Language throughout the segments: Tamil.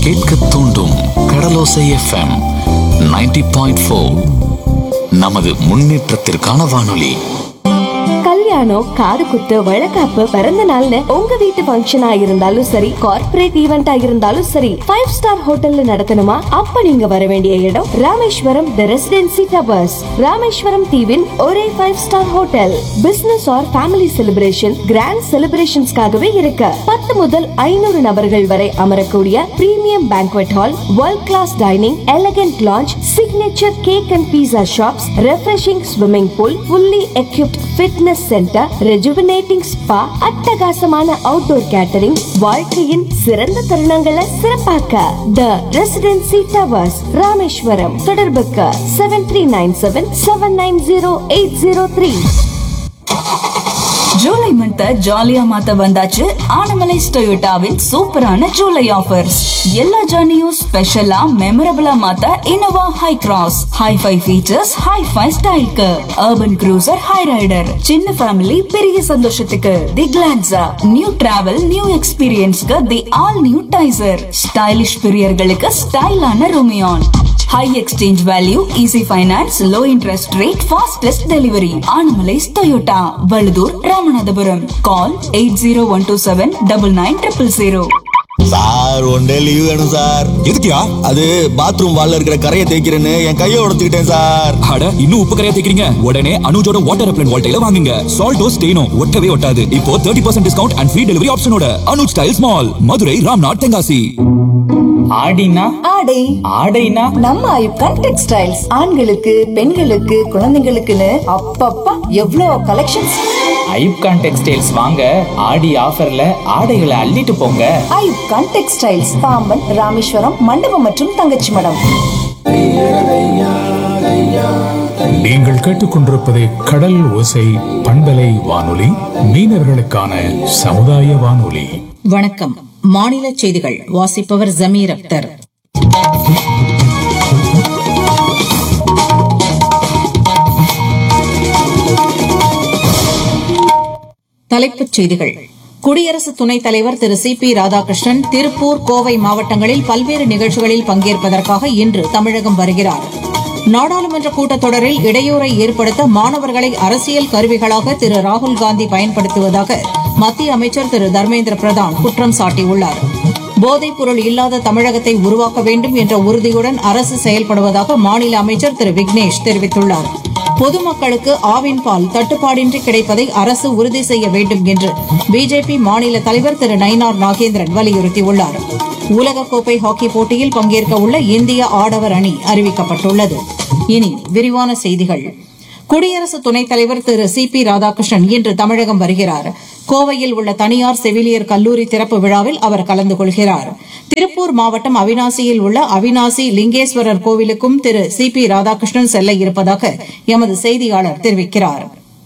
கேட்க தூண்டும் கடலோசை எஃப்எம் 90.4 பாயிண்ட் ஃபோர் நமது முன்னேற்றத்திற்கான வானொலி கல்யாணம் காது குத்து வழக்காப்பு பிறந்த நாள்னு உங்க வீட்டு ஃபங்க்ஷனா இருந்தாலும் சரி கார்ப்பரேட் ஈவெண்டா இருந்தாலும் சரி ஃபைவ் ஸ்டார் ஹோட்டல்ல நடத்தணுமா அப்ப நீங்க வர வேண்டிய இடம் Rameswaram the residency towers Rameswaram தீவின் ஒரே five star hotel business or family celebration grand செலிப்ரேஷன்ஸ்க்காகவே இருக்கு பத்து முதல் ஐநூறு நபர்கள் வரை அமரக்கூடிய premium banquet hall world class dining elegant lounge signature cake and pizza shops refreshing swimming pool fully equipped fitness centre rejuvenating spa அட்டகாசமான அவுட்டோர் கேட்டரிங் வாழ்க்கையின் சிறந்த தருணங்களை சிறப்பாக்க த ரெசிடென்சி டவர்ஸ் ராமேஸ்வரம் தொடர்புக்கு seven three nine seven seven nine zero eight zero three July month ஜாலியா மாத்த வந்தாச்சு ஆனமலைஸ் டொயோட்டாவின் சூப்பரான ஜூலை ஆஃபர்ஸ் எல்லா ஜர்னியும் ஸ்பெஷலா மெமரபிளா மாத்த Innova Hycross hifi features hifi ஸ்டைலுக்கு அர்பன் க்ரூசர் ஹை ரைடர் சின்ன ஃபேமிலி பெரிய சந்தோஷத்துக்கு the Glanza new travel new எக்ஸ்பீரியன்ஸ்க்கு the all new Taisor stylish பிரியர்களுக்கு ஸ்டைலான Rumion high exchange value easy finance low interest rate fastest delivery Anamallais Toyota Valuthur Ramanathapuram call eight zero one two seven double nine triple zero sir one day leave வேணும் சார் எதுக்குயா அது பாத்ரூம் வால்ல இருக்கிற கரையை தேய்க்கிறேன்னு என் கையை உடைச்சுக்கிட்டேன் சார் அட இன்னும் உப்பு கரையா தேக்கிறீங்க உடனே அனுஜோட வாட்டர் ரெப்லன் வால்டைல வாங்குங்க சால்டோ ஸ்டெயினோ ஒட்டவே ஒட்டாது இப்போ 30% percent discount and free delivery ஆப்ஷனோட அனுஜ் ஸ்டைல்ஸ் மால் மதுரை ராம்நாத் தென்காசி ஆடினா ஆடை ஆடைனா நம்ம ஐப்கான் டெக்ஸ்டைல்ஸ் ஆண்களுக்கு பெண்களுக்கு குழந்தைங்களுக்குன்னு அப்பப்பா எவ்வளோ கலெக்ஷன்ஸ் ஐப்கான் டெக்ஸ்டைல்ஸ் வாங்க ஆடி ஆஃபர்ல ஆடைகளை அள்ளிட்டு போங்க ஐப்கான் டெக்ஸ்டைல்ஸ் பாம்பன் ராமேஸ்வரம் மண்டபம் மற்றும் தங்கச்சி மடம் நீங்கள் கேட்டுக்கொண்டிருப்பது கடல் ஓசை பண்பலை வானொலி மீனவர்களுக்கான சமுதாய வானொலி வணக்கம் மாநில செய்திகள் வாசிப்பவர் ஜமீர் அக்தர் தலைப்புச் செய்திகள் குடியரசு துணைத் தலைவர் திரு சி பி ராதாகிருஷ்ணன் திருப்பூர் கோவை மாவட்டங்களில் பல்வேறு நிகழ்ச்சிகளில் பங்கேற்பதற்காக இன்று தமிழகம் வருகிறார் நாடாளுமன்ற கூட்டத்தொடரில் இடையூறை ஏற்படுத்த மாணவர்களை அரசியல் கருவிகளாக திரு ராகுல் காந்தி பயன்படுத்துவதாக மத்திய அமைச்சர் திரு தர்மேந்திர பிரதான் குற்றம் சாட்டியுள்ளார் போதைப் பொருள் இல்லாத தமிழகத்தை உருவாக்க வேண்டும் என்ற உறுதியுடன் அரசு செயல்படுவதாக மாநில அமைச்சர் திரு விக்னேஷ் தெரிவித்துள்ளார் பொதுமக்களுக்கு ஆவின் பால் தட்டுப்பாடின்றி கிடைப்பதை அரசு உறுதி செய்ய வேண்டும் என்று பிஜேபி மாநில தலைவர் திரு நயினார் நாகேந்திரன் வலியுறுத்தியுள்ளார் உலகக்கோப்பை ஹாக்கி போட்டியில் பங்கேற்க உள்ள இந்திய ஆடவர் அணி அறிவிக்கப்பட்டுள்ளது இனி விரிவான செய்திகள் குடியரசு துணைத் தலைவர் திரு சி பி ராதாகிருஷ்ணன் இன்று தமிழகம் வருகிறார் கோவையில் உள்ள தனியார் செவிலியர் கல்லூரி திறப்பு விழாவில் அவர் கலந்து கொள்கிறார் திருப்பூர் மாவட்டம் அவினாசியில் உள்ள அவினாசி லிங்கேஸ்வரர் கோவிலுக்கும் திரு சி பி ராதாகிருஷ்ணன் செல்ல இருப்பதாக எமது செய்தியாளர் தெரிவிக்கிறார்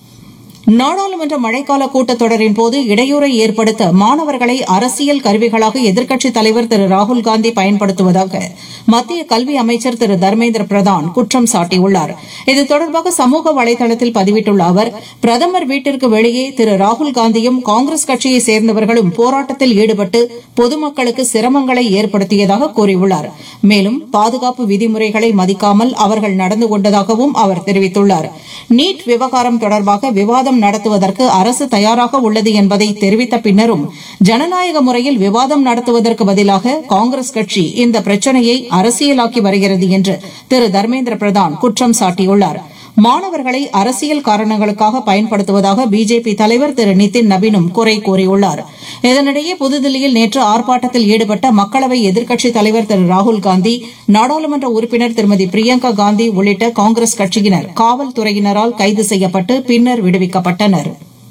நாடாளுமன்ற மழைக்கால கூட்டத்தொடரின் போது இடையூறை ஏற்படுத்த மாணவர்களை அரசியல் கருவிகளாக எதிர்க்கட்சித் தலைவர் திரு ராகுல் காந்தி பயன்படுத்துவதாக மத்திய கல்வி அமைச்சர் திரு தர்மேந்திர பிரதான் குற்றம் சாட்டியுள்ளார் இது தொடர்பாக சமூக வலைதளத்தில் பதிவிட்டுள்ள அவர் பிரதமர் வீட்டிற்கு வெளியே திரு ராகுல் காந்தியும் காங்கிரஸ் கட்சியைச் சேர்ந்தவர்களும் போராட்டத்தில் ஈடுபட்டு பொதுமக்களுக்கு சிரமங்களை ஏற்படுத்தியதாக கூறியுள்ளார் மேலும் பாதுகாப்பு விதிமுறைகளை மதிக்காமல் அவர்கள் நடந்து கொண்டதாகவும் அவர் தெரிவித்துள்ளார் நீட் விவகாரம் தொடர்பாக விவாதம் நடத்துவதற்கு அரசு தயாராக உள்ளது என்பதை தெரிவித்த பின்னரும் ஜனநாயக முறையில் விவாதம் நடத்துவதற்கு பதிலாக காங்கிரஸ் கட்சி இந்த பிரச்சனையை அரசியலாக்கி வருகிறது என்று திரு தர்மேந்திர பிரதான் குற்றம் சாட்டியுள்ளார் மாணவர்களை அரசியல் காரணங்களுக்காக பயன்படுத்துவதாக பிஜேபி தலைவர் திரு நிதின் நபீனும் குறை கூறியுள்ளார் இதனிடையே புதுதில்லியில் நேற்று ஆர்ப்பாட்டத்தில் ஈடுபட்ட மக்களவை எதிர்க்கட்சித் தலைவர் திரு ராகுல் காந்தி நாடாளுமன்ற உறுப்பினர் திருமதி பிரியங்கா காந்தி உள்ளிட்ட காங்கிரஸ் கட்சியினர் காவல்துறையினரால் கைது செய்யப்பட்டு பின்னர் விடுவிக்கப்பட்டனர்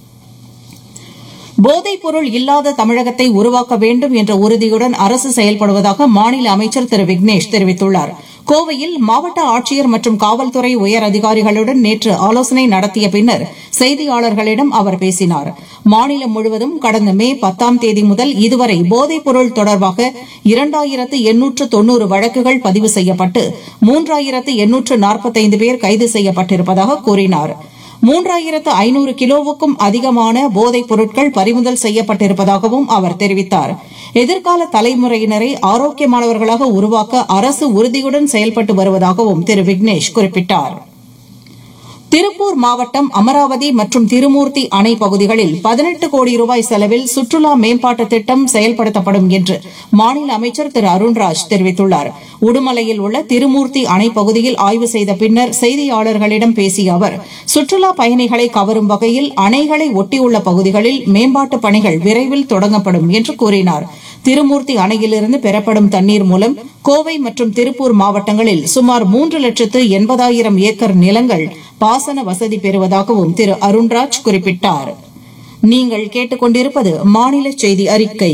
போதைப் பொருள் இல்லாத தமிழகத்தை உருவாக்க வேண்டும் என்ற உறுதியுடன் அரசு செயல்படுவதாக மாநில அமைச்சர் திரு விக்னேஷ் தெரிவித்துள்ளார் கோவையில் மாவட்ட ஆட்சியர் மற்றும் காவல்துறை உயர் அதிகாரிகளுடன் நேற்று ஆலோசனை நடத்திய பின்னர் செய்தியாளர்களிடம் அவர் பேசினார் மாநிலம் முழுவதும் கடந்த மே பத்தாம் தேதி முதல் இதுவரை போதைப் பொருள் தொடர்பாக இரண்டாயிரத்து எண்ணூற்று தொன்னூறு வழக்குகள் பதிவு செய்யப்பட்டு மூன்றாயிரத்து எண்ணூற்று நாற்பத்தைந்து பேர் கைது செய்யப்பட்டிருப்பதாக கூறினார் மூன்றாயிரத்து ஐநூறு கிலோவுக்கும் அதிகமான போதைப் பொருட்கள் பறிமுதல் செய்யப்பட்டிருப்பதாகவும் அவர் தெரிவித்தார் எதிர்கால தலைமுறையினரை ஆரோக்கியமானவர்களாக உருவாக்க அரசு உறுதியுடன் செயல்பட்டு வருவதாகவும் திரு விக்னேஷ் குறிப்பிட்டார் திருப்பூர் மாவட்டம் அமராவதி மற்றும் திருமூர்த்தி அணை பகுதிகளில் பதினெட்டு கோடி ரூபாய் செலவில் சுற்றுலா மேம்பாட்டு திட்டம் செயல்படுத்தப்படும் என்று மாநில அமைச்சர் திரு அருண்ராஜ் தெரிவித்துள்ளார் உடுமலையில் உள்ள திருமூர்த்தி அணை பகுதியில் ஆய்வு செய்த பின்னர் செய்தியாளர்களிடம் பேசிய அவர் சுற்றுலா பயணிகளை கவரும் வகையில் அணைகளை ஒட்டியுள்ள பகுதிகளில் மேம்பாட்டு பணிகள் விரைவில் தொடங்கப்படும் என்று கூறினார் திருமூர்த்தி அணையிலிருந்து பெறப்படும் தண்ணீர் மூலம் கோவை மற்றும் திருப்பூர் மாவட்டங்களில் சுமார் மூன்று லட்சத்து எண்பதாயிரம் ஏக்கர் நிலங்கள் பாசன வசதி பெறுவதாகவும் திரு அருண்ராஜ் குறிப்பிட்டார் நீங்கள் கேட்டுக்கொண்டிருப்பது மாநில செய்தி அறிக்கை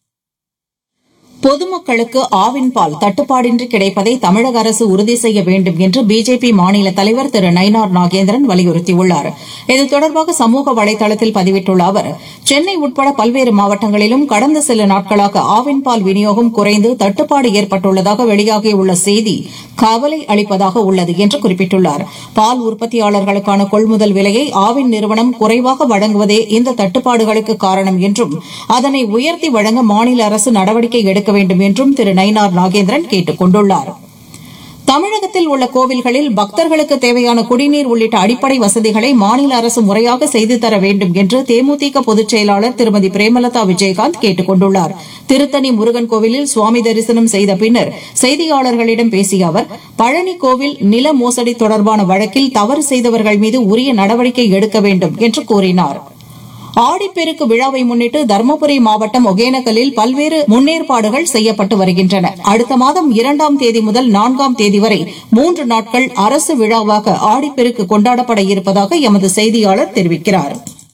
பொதுமக்களுக்கு ஆவின் பால் தட்டுப்பாடின்றி கிடைப்பதை தமிழக அரசு உறுதி செய்ய வேண்டும் என்று பிஜேபி மாநில தலைவர் திரு நயினார் நாகேந்திரன் வலியுறுத்தியுள்ளார் இது தொடர்பாக சமூக வலைதளத்தில் பதிவிட்டுள்ள அவர் சென்னை உட்பட பல்வேறு மாவட்டங்களிலும் கடந்த சில நாட்களாக ஆவின் பால் விநியோகம் குறைந்து தட்டுப்பாடு ஏற்பட்டுள்ளதாக வெளியாகியுள்ள செய்தி கவலை அளிப்பதாக உள்ளது என்று குறிப்பிட்டுள்ளார் பால் உற்பத்தியாளர்களுக்கான கொள்முதல் விலையை ஆவின் நிறுவனம் குறைவாக வழங்குவதே இந்த தட்டுப்பாடுகளுக்கு காரணம் என்றும் அதனை உயர்த்தி வழங்க மாநில அரசு நடவடிக்கை எடுக்க வேண்டும் என்றும் திரு நயினார் நாகேந்திரன் கேட்டுக் கொண்டுள்ளார் தமிழகத்தில் உள்ள கோவில்களில் பக்தர்களுக்கு தேவையான குடிநீர் உள்ளிட்ட அடிப்படை வசதிகளை மாநில அரசு முறையாக செய்து தர வேண்டும் என்று தேமுதிக பொதுச் செயலாளர் திருமதி பிரேமலதா விஜயகாந்த் கேட்டுக் கொண்டுள்ளார் திருத்தணி முருகன் கோவிலில் சுவாமி தரிசனம் செய்த பின்னர் செய்தியாளர்களிடம் பேசிய அவர் பழனி கோவில் நில மோசடி தொடர்பான வழக்கில் தவறு செய்தவர்கள் மீது உரிய நடவடிக்கை எடுக்க வேண்டும் என்று கூறினார் ஆடிப்பெருக்கு விழாவை முன்னிட்டு தருமபுரி மாவட்டம் ஒகேனக்கலில் பல்வேறு முன்னேற்பாடுகள் செய்யப்பட்டு வருகின்றன அடுத்த மாதம் இரண்டாம் தேதி முதல் நான்காம் தேதி வரை மூன்று நாட்கள் அரசு விழாவாக ஆடிப்பெருக்கு கொண்டாடப்பட இருப்பதாக எமது செய்தியாளர் தெரிவிக்கிறார்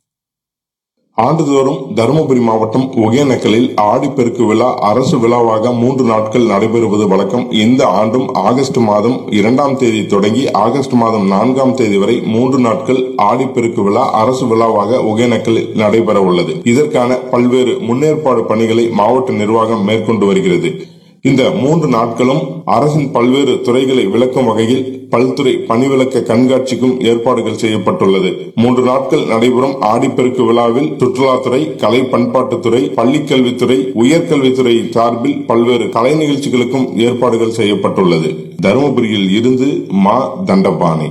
ஆண்டுதோறும் தருமபுரி மாவட்டம் ஒகேனக்கலில் ஆடிப்பெருக்கு விழா அரசு விழாவாக மூன்று நாட்கள் நடைபெறுவது வழக்கம் இந்த ஆண்டும் ஆகஸ்ட் மாதம் இரண்டாம் தேதி தொடங்கி ஆகஸ்ட் மாதம் நான்காம் தேதி வரை மூன்று நாட்கள் ஆடிப்பெருக்கு விழா அரசு விழாவாக ஒகேனக்கலில் நடைபெற உள்ளது இதற்கான பல்வேறு முன்னேற்பாடு பணிகளை மாவட்ட நிர்வாகம் மேற்கொண்டு வருகிறது இந்த மூன்று நாட்களும் அரசின் பல்வேறு துறைகளை விளக்கும் வகையில் பல்துறை பணிவிளக்க கண்காட்சிக்கும் ஏற்பாடுகள் செய்யப்பட்டுள்ளது மூன்று நாட்கள் நடைபெறும் ஆடிப்பெருக்கு விழாவில் சுற்றுலாத்துறை கலை பண்பாட்டுத்துறை பள்ளிக்கல்வித்துறை உயர்கல்வித்துறை சார்பில் பல்வேறு கலை நிகழ்ச்சிகளுக்கும் ஏற்பாடுகள் செய்யப்பட்டுள்ளது தருமபுரியில் இருந்து மா தண்டபாணி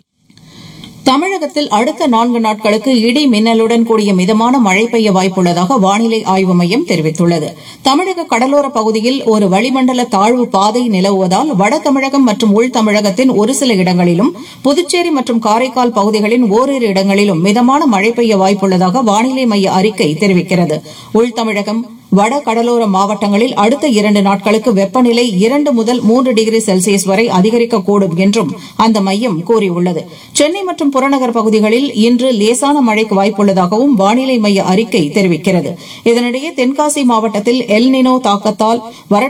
தமிழகத்தில் அடுத்த நான்கு நாட்களுக்கு இடி மின்னலுடன் கூடிய மிதமான மழை பெய்ய வாய்ப்புள்ளதாக வானிலை ஆய்வு மையம் தெரிவித்துள்ளது தமிழக கடலோர பகுதியில் ஒரு வளிமண்டல தாழ்வு பாதை நிலவுவதால் வட தமிழகம் மற்றும் உள் தமிழகத்தின் ஒரு சில இடங்களிலும் புதுச்சேரி மற்றும் காரைக்கால் பகுதிகளின் ஓரிரு இடங்களிலும் மிதமான மழை பெய்ய வாய்ப்புள்ளதாக வானிலை மைய அறிக்கை தெரிவிக்கிறது உள் தமிழகம் வட கடலோர மாவட்டங்களில் அடுத்த இரண்டு நாட்களுக்கு வெப்பநிலை இரண்டு முதல் மூன்று டிகிரி செல்சியஸ் வரை அதிகரிக்கக்கூடும் என்றும் அந்த மையம் கூறியுள்ளது சென்னை மற்றும் புறநகர் பகுதிகளில் இன்று லேசான மழைக்கு வாய்ப்புள்ளதாகவும் வானிலை மைய அறிக்கை தெரிவிக்கிறது இதனிடையே தென்காசி மாவட்டத்தில் எல்னினோ தாக்கத்தால் வறட்சி